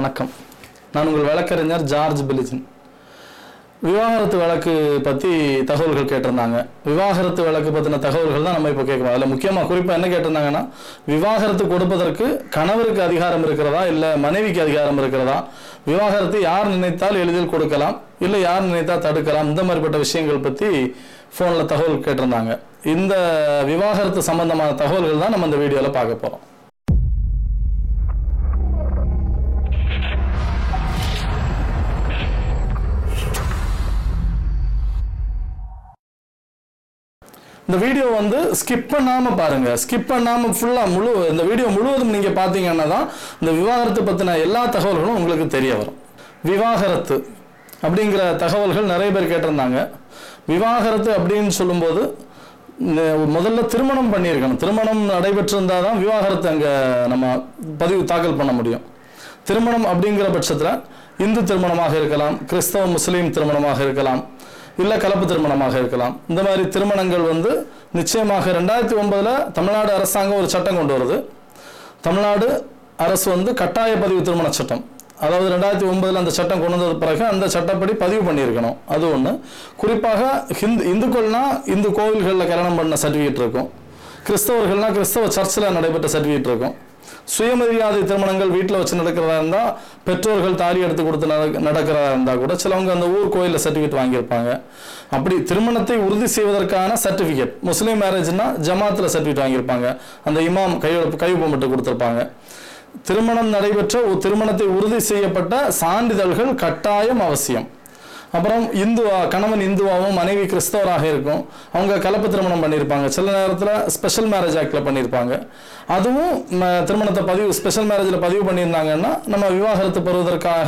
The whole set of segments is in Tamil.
வணக்கம் நான் உங்கள் வழக்கறிஞர் ஜார்ஜ் பிலிஜன் விவாகரத்து வழக்கு பற்றி தகவல்கள் கேட்டிருந்தாங்க விவாகரத்து வழக்கு பற்றின தகவல்கள் தான் நம்ம இப்போ கேட்குறோம் அதில் முக்கியமாக குறிப்பாக என்ன கேட்டிருந்தாங்கன்னா விவாகரத்து கொடுப்பதற்கு கணவருக்கு அதிகாரம் இருக்கிறதா இல்லை மனைவிக்கு அதிகாரம் இருக்கிறதா விவாகரத்து யார் நினைத்தால் எளிதில் கொடுக்கலாம் இல்லை யார் நினைத்தால் தடுக்கலாம் இந்த மாதிரிப்பட்ட விஷயங்கள் பற்றி ஃபோனில் தகவல் கேட்டிருந்தாங்க இந்த விவாகரத்து சம்பந்தமான தகவல்கள் தான் நம்ம இந்த வீடியோவில் பார்க்க போகிறோம் இந்த வீடியோ வந்து ஸ்கிப் பண்ணாமல் பாருங்கள் ஸ்கிப் பண்ணாமல் ஃபுல்லாக முழு இந்த வீடியோ முழுவதும் நீங்கள் பார்த்தீங்கன்னா தான் இந்த விவாகரத்து பற்றின எல்லா தகவல்களும் உங்களுக்கு தெரிய வரும் விவாகரத்து அப்படிங்கிற தகவல்கள் நிறைய பேர் கேட்டிருந்தாங்க விவாகரத்து அப்படின்னு சொல்லும்போது இந்த முதல்ல திருமணம் பண்ணியிருக்கணும் திருமணம் நடைபெற்றிருந்தால் தான் விவாகரத்து அங்கே நம்ம பதிவு தாக்கல் பண்ண முடியும் திருமணம் அப்படிங்கிற பட்சத்தில் இந்து திருமணமாக இருக்கலாம் கிறிஸ்தவ முஸ்லீம் திருமணமாக இருக்கலாம் இல்லை கலப்பு திருமணமாக இருக்கலாம் இந்த மாதிரி திருமணங்கள் வந்து நிச்சயமாக ரெண்டாயிரத்தி ஒன்பதில் தமிழ்நாடு அரசாங்கம் ஒரு சட்டம் கொண்டு வருது தமிழ்நாடு அரசு வந்து கட்டாய பதிவு திருமண சட்டம் அதாவது ரெண்டாயிரத்தி ஒன்பதில் அந்த சட்டம் கொண்டு வந்த பிறகு அந்த சட்டப்படி பதிவு பண்ணியிருக்கணும் அது ஒன்று குறிப்பாக ஹிந்து இந்துக்கள்னா இந்து கோவில்களில் கல்யாணம் பண்ண சர்டிஃபிகேட் இருக்கும் கிறிஸ்தவர்கள்னா கிறிஸ்தவ சர்ச்சில் நடைபெற்ற சர்டிஃபிகேட் இருக்கும் சுயமரியாதை திருமணங்கள் வீட்டில் வச்சு நடக்கிறதா இருந்தால் பெற்றோர்கள் தாலி எடுத்து கொடுத்து நட- நடக்கிறதா இருந்தால் கூட சிலவங்க அந்த ஊர் கோயிலில் சர்டிஃபிகேட் வாங்கியிருப்பாங்க அப்படி திருமணத்தை உறுதி செய்வதற்கான சர்டிஃபிகேட் முஸ்லீம் மேரேஜ்னா ஜமாத்தில் சர்டிஃபிகேட் வாங்கியிருப்பாங்க அந்த இமாம் கையெழு கையொப்பமிட்டு கொடுத்துருப்பாங்க திருமணம் நடைபெற்ற ஒரு திருமணத்தை உறுதி செய்யப்பட்ட சான்றிதழ்கள் கட்டாயம் அவசியம் அப்புறம் இந்துவா கணவன் இந்துவாவும் மனைவி கிறிஸ்தவராக இருக்கும் அவங்க கலப்பு திருமணம் பண்ணியிருப்பாங்க சில நேரத்தில் ஸ்பெஷல் மேரேஜ் ஆக்டில் பண்ணியிருப்பாங்க அதுவும் ம, திருமணத்தை பதிவு ஸ்பெஷல் மேரேஜில் பதிவு பண்ணியிருந்தாங்கன்னா நம்ம விவாகரத்து பெறுவதற்காக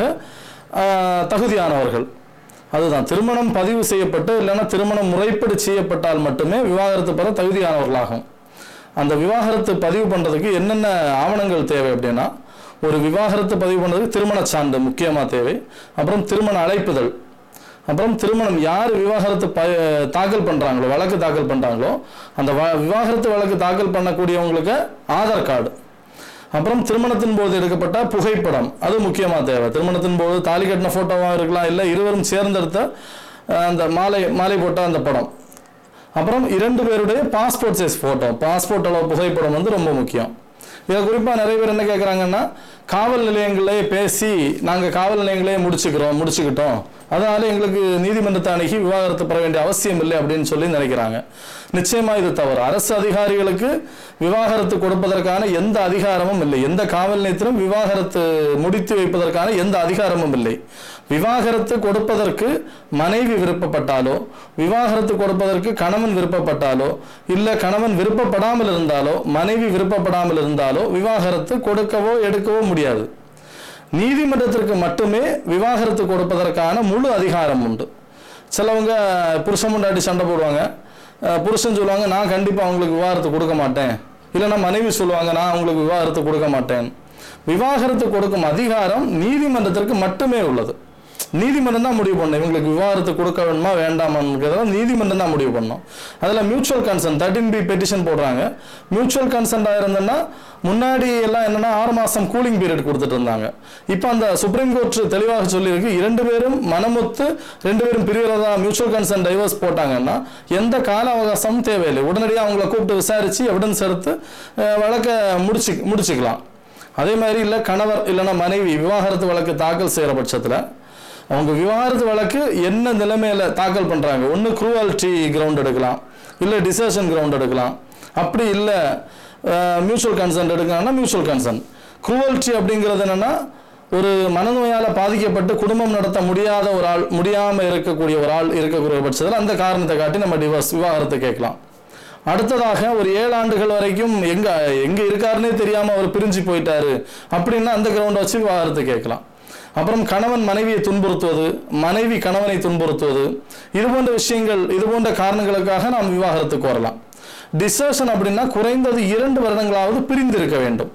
ஆஹ், தகுதியானவர்கள் அதுதான் திருமணம் பதிவு செய்யப்பட்டு இல்லைன்னா திருமணம் முறைப்படி செய்யப்பட்டால் மட்டுமே விவாகரத்து பெற தகுதியானவர்களாகும் அந்த விவாகரத்து பதிவு பண்ணுறதுக்கு என்னென்ன ஆவணங்கள் தேவை அப்படின்னா ஒரு விவாகரத்து பதிவு பண்ணுறதுக்கு திருமணச் சான்று முக்கியமாக தேவை அப்புறம் திருமண அழைப்புதல் அப்புறம் திருமணம் யார் விவாகரத்து ப தாக்கல் பண்ணுறாங்களோ வழக்கு தாக்கல் பண்ணுறாங்களோ அந்த வ விவாகரத்து வழக்கு தாக்கல் பண்ணக்கூடியவங்களுக்கு ஆதார் கார்டு அப்புறம் திருமணத்தின் போது எடுக்கப்பட்ட புகைப்படம் அது முக்கியமாக தேவை திருமணத்தின் போது தாலி கட்டின ஃபோட்டோவாக இருக்கலாம் இல்லை இருவரும் சேர்ந்தெடுத்த அஹ், அந்த மாலை மாலை போட்ட அந்த படம் அப்புறம் இரண்டு பேருடைய பாஸ்போர்ட் சைஸ் ஃபோட்டோ பாஸ்போர்ட் அளவு புகைப்படம் வந்து ரொம்ப முக்கியம் இதில் குறிப்பாக நிறைய பேர் என்ன கேட்குறாங்கன்னா காவல் நிலையங்களே பேசி நாங்கள் காவல் நிலையங்களே முடிச்சுக்கிறோம் முடிச்சுக்கிட்டோம் அதனால எங்களுக்கு நீதிமன்றத்தை அணுகி விவாகரத்து பெற வேண்டிய அவசியம் இல்லை அப்படின்னு சொல்லி நினைக்கிறாங்க நிச்சயமாக இது தவறு அரசு அதிகாரிகளுக்கு விவாகரத்து கொடுப்பதற்கான எந்த அதிகாரமும் இல்லை எந்த காவல் நிலையத்திலும் விவாகரத்து முடித்து வைப்பதற்கான எந்த அதிகாரமும் இல்லை விவாகரத்து கொடுப்பதற்கு மனைவி விருப்பப்பட்டாலோ விவாகரத்து கொடுப்பதற்கு கணவன் விருப்பப்பட்டாலோ இல்லை கணவன் விருப்பப்படாமல் இருந்தாலோ மனைவி விருப்பப்படாமல் இருந்தாலோ விவாகரத்து கொடுக்கவோ எடுக்கவோ முடியாது நீதிமன்றத்திற்கு மட்டுமே விவாகரத்து கொடுப்பதற்கான முழு அதிகாரம் உண்டு சிலவங்க புருஷன் முண்டாட்டி சண்டை போடுவாங்க அஹ் புருஷன் சொல்லுவாங்க நான் கண்டிப்பாக அவங்களுக்கு விவாகரத்து கொடுக்க மாட்டேன் இல்லைன்னா மனைவி சொல்லுவாங்க நான் அவங்களுக்கு விவாகரத்து கொடுக்க மாட்டேன் விவாகரத்து கொடுக்கும் அதிகாரம் நீதிமன்றத்திற்கு மட்டுமே உள்ளது நீதிமன்றம் தான் முடிவு பண்ணும் இவங்களுக்கு விவாகரத்து கொடுக்க வேணுமா வேண்டாமாங்கிறத நீதிமன்றம் தான் முடிவு பண்ணும் அதில் mutual consent thirteen B petition போடுறாங்க மியூச்சுவல் கன்சென்ட்டாக இருந்ததுன்னா முன்னாடி எல்லாம் என்னன்னா ஆறு மாதம் கூலிங் பீரியட் கொடுத்துட்டு இருந்தாங்க இப்போ அந்த சுப்ரீம் கோர்ட் தெளிவாக சொல்லியிருக்கு இரண்டு பேரும் மனமொத்து ரெண்டு பேரும் பிரிகிறதா மியூச்சுவல் கன்சென்ட் டைவர்ஸ் போட்டாங்கன்னா எந்த கால அவகாசமும் தேவையில்லை உடனடியாக அவங்கள கூப்பிட்டு விசாரித்து எவிடன்ஸ் எடுத்து அஹ், வழக்கை முடிச்சு முடிச்சுக்கலாம் அதே மாதிரி இல்லை கணவர் இல்லைன்னா மனைவி விவாகரத்து வழக்கு தாக்கல் செய்கிற பட்சத்தில் அவங்க விவாகரத்து வழக்கு என்ன நிலைமையில தாக்கல் பண்ணுறாங்க ஒன்று க்ரூவாலிட்டி கிரவுண்ட் எடுக்கலாம் இல்லை டிசர்ஷன் கிரவுண்ட் எடுக்கலாம் அப்படி இல்லை மியூச்சுவல் கன்சென்ட் எடுக்கலாம்னா மியூச்சுவல் கன்சென்ட் க்ரூவல்ட்டி அப்படிங்கிறது என்னென்னா ஒரு மனநோயால் பாதிக்கப்பட்டு குடும்பம் நடத்த முடியாத ஒரு ஆள் முடியாமல் இருக்கக்கூடிய ஒரு ஆள் இருக்கக்கூடிய பட்சத்தில் அந்த காரணத்தை காட்டி நம்ம டிவோர்ஸ் விவாகரத்து கேட்கலாம் அடுத்ததாக ஒரு ஏழு ஆண்டுகள் வரைக்கும் எங்க எங்க இருக்காருன்னே தெரியாம அவர் பிரிஞ்சு போயிட்டாரு அப்படின்னா அந்த கிரவுண்டை வச்சு விவாகரத்து கேட்கலாம் அப்புறம் கணவன் மனைவியை துன்புறுத்துவது மனைவி கணவனை துன்புறுத்துவது இது போன்ற விஷயங்கள் இது போன்ற காரணங்களுக்காக நாம் விவாகரத்து கோரலாம் டிசர்ஷன் அப்படின்னா குறைந்தது இரண்டு வருடங்களாவது பிரிந்து இருக்க வேண்டும்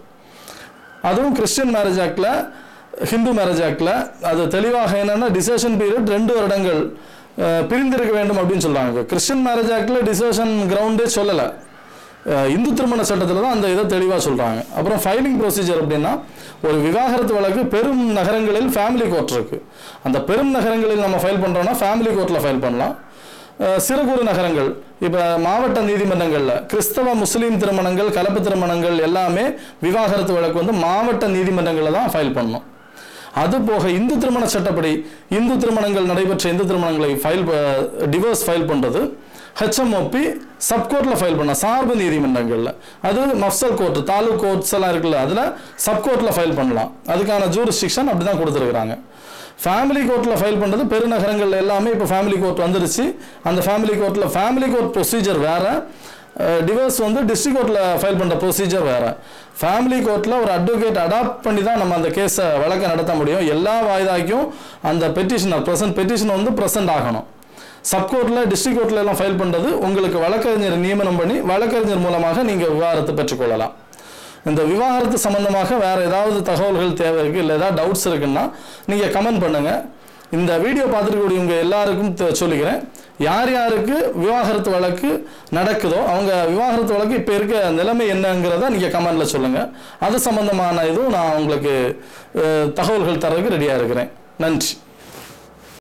அதுவும் கிறிஸ்டியன் மேரேஜ் ஆக்டில் ஹிந்து மேரேஜ் ஆக்டில் அது தெளிவாக என்னென்னா டிசர்ஷன் பீரியட் ரெண்டு வருடங்கள் அஹ், பிரிந்திருக்க வேண்டும் அப்படின்னு சொல்கிறாங்க கிறிஸ்டியன் மேரேஜ் ஆக்டில் டிசர்ஷன் கிரவுண்டே சொல்லலை அஹ் இந்து திருமண சட்டத்தில் தான் அந்த இதை தெளிவாக சொல்கிறாங்க அப்புறம் ஃபைலிங் ப்ரொசீஜர் அப்படின்னா ஒரு விவாகரத்து வழக்கு பெரும் நகரங்களில் ஃபேமிலி கோர்ட் இருக்குது அந்த பெரும் நகரங்களில் நம்ம ஃபைல் பண்ணுறோன்னா ஃபேமிலி கோர்ட்டில் ஃபைல் பண்ணலாம் அஹ் சிறு குறு நகரங்கள் இப்போ மாவட்ட நீதிமன்றங்களில் கிறிஸ்தவ முஸ்லீம் திருமணங்கள் கலப்பு திருமணங்கள் எல்லாமே விவாகரத்து வழக்கு வந்து மாவட்ட நீதிமன்றங்களில் தான் ஃபைல் பண்ணணும் அது போக இந்து திருமண சட்டப்படி இந்து திருமணங்கள் நடைபெற்ற இந்து திருமணங்களை ஃபைல் டிவோர்ஸ் ஃபைல் பண்ணுறது ஹெச்எம்ஓபி சப்கோர்ட்டில் ஃபைல் பண்ண சார்பு நீதிமன்றங்களில் அது மஃப்சல் கோர்ட் தாலுக் கோர்ட்ஸ் எல்லாம் இருக்குல்ல அதில் சப்கோர்ட்டில் ஃபைல் பண்ணலாம் அதுக்கான ஜூரிஸ்டிக்ஷன் அப்படி தான் கொடுத்துருக்குறாங்க ஃபேமிலி கோர்ட்டில் ஃபைல் பண்ணுறது பெருநகரங்கள் எல்லாமே இப்போ ஃபேமிலி கோர்ட் வந்துருச்சு அந்த ஃபேமிலி கோர்ட்டில் ஃபேமிலி கோர்ட் ப்ரொசீஜர் வேறு டிவோர்ஸ் வந்து டிஸ்ட்ரிக் கோர்ட்டில் ஃபைல் பண்ணுற ப்ரொசீஜர் வேறு ஃபேமிலி கோர்ட்டில் ஒரு அட்வொகேட் அடாப்ட் பண்ணி தான் நம்ம அந்த கேஸை வழக்கை நடத்த முடியும் எல்லா வாய்தாக்கும் அந்த பெட்டிஷனர் ப்ரெசன்ட் பெட்டிஷன் வந்து ப்ரெசென்ட் ஆகணும் சப்கோர்ட்டில் டிஸ்ட்ரிக் கோர்ட்டில் எல்லாம் ஃபைல் பண்ணுறது உங்களுக்கு வழக்கறிஞர் நியமனம் பண்ணி வழக்கறிஞர் மூலமாக நீங்கள் விவாகரத்து பெற்றுக்கொள்ளலாம் இந்த விவாகரத்து சம்பந்தமாக வேறு ஏதாவது தகவல்கள் தேவை இருக்குது இல்லை ஏதாவது டவுட்ஸ் இருக்குன்னா நீங்கள் கமெண்ட் பண்ணுங்கள் இந்த வீடியோ பார்த்துருக்கக்கூடியவங்க எல்லாருக்கும் தெ- சொல்லிக்கிறேன் யார் யாருக்கு விவாகரத்து வழக்கு நடக்குதோ அவங்க விவாகரத்து வழக்கு இப்போ இருக்க நிலைமை என்னங்கிறத நீங்கள் கமெண்டில் சொல்லுங்கள் அது சம்பந்தமான இதுவும் நான் உங்களுக்கு அஹ், தகவல்கள் தரதுக்கு ரெடியாக இருக்கிறேன் நன்றி